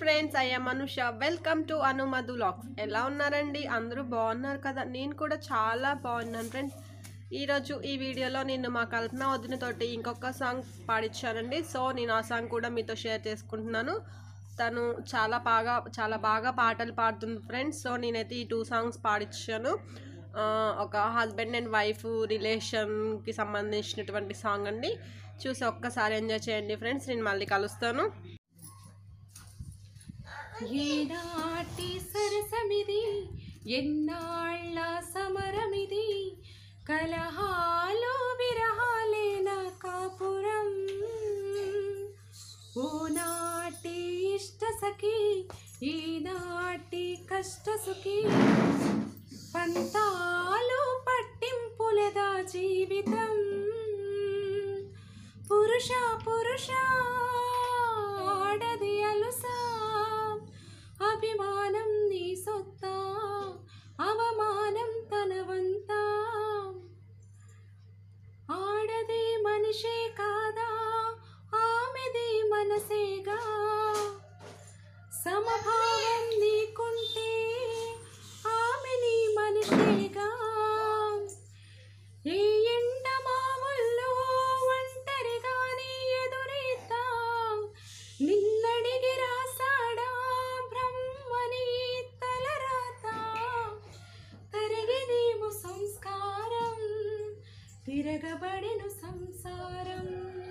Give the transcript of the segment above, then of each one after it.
friends I'm Anusha welcome to Anumadhu లాక్స్ ఎలా ఉన్నారండి అందరూ బాగున్నారు కదా నేను కూడా చాలా బాగున్నాను ఫ్రెండ్స్ ఈరోజు ఈ వీడియోలో నేను మా కల్పన వదినతోటి ఇంకొక సాంగ్ పాడించానండి సో నేను ఆ సాంగ్ కూడా మీతో షేర్ చేసుకుంటున్నాను తను చాలా బాగా చాలా బాగా పాటలు పాడుతుంది ఫ్రెండ్స్ సో నేనైతే ఈ టూ సాంగ్స్ పాడించాను ఆ, ఒక హస్బెండ్ అండ్ వైఫ్ రిలేషన్కి సంబంధించినటువంటి సాంగ్ అండి చూసి ఒక్కసారి ఎంజాయ్ చేయండి ఫ్రెండ్స్ నేను మళ్ళీ కలుస్తాను ఏనాటి సరసమిది ఎన్నాళ్ళ సమరమిది కలహాలు విరహాలేన కాపురం ఓనాటి ఇష్ట సఖి ఈనాటి కష్ట సుఖి పంతాలు పట్టింపులదా జీవితం పురుష పురుష ఆడది అలుసా అభిమానం నీ సొత్తా అవమానం తనవంతా ఆడది మనిషే కాదా ఆమెది మనసేగా సమభావం నీకుంటే ఆమె నీ మనిషేగా ఏ ఎండ మామూల్లో ఒంటరిగాని ఎదురీతా నిన్నడిగి రాసాడా బ్రహ్మని తలరాత తరిగి నీవు సంస్కారం తిరగబడిను సంసారం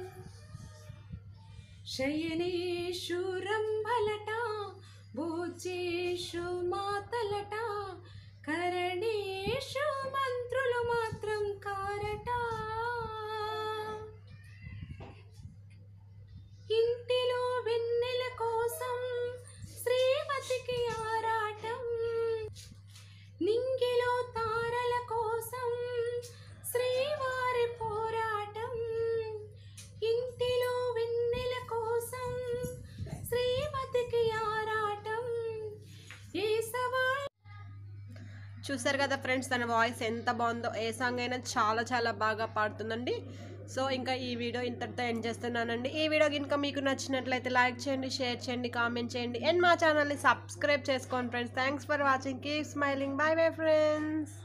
శయనేషు రంభలట భోజేషు మాతలట కరణేషు మంత్రులు మాత్రం కారట ఇంటిలో వెన్నెల కోసం శ్రీమతికి ఆరాటం నింగిలో తారల కోసం శ్రీవారి పోరాటం ఇంటిలో వెన్నెల కోసం శ్రీమతికి ఆరాటం ఏ సవాల్ చూసారు కదా ఫ్రెండ్స్ తన వాయిస్ ఎంత బాగుందో ఏ సాంగ్ అయినా చాలా చాలా బాగా పాడుతుందండి సో ఇంకా ఈ వీడియో ఇంతటితో ఎండ్ చేస్తున్నానండి ఈ వీడియో కనుక మీకు నచ్చినట్లయితే లైక్ చేయండి షేర్ చేయండి కామెంట్ చేయండి అండ్ మా ఛానల్ని సబ్స్క్రైబ్ చేసుకోండి friends thanks for watching keep smiling bye bye friends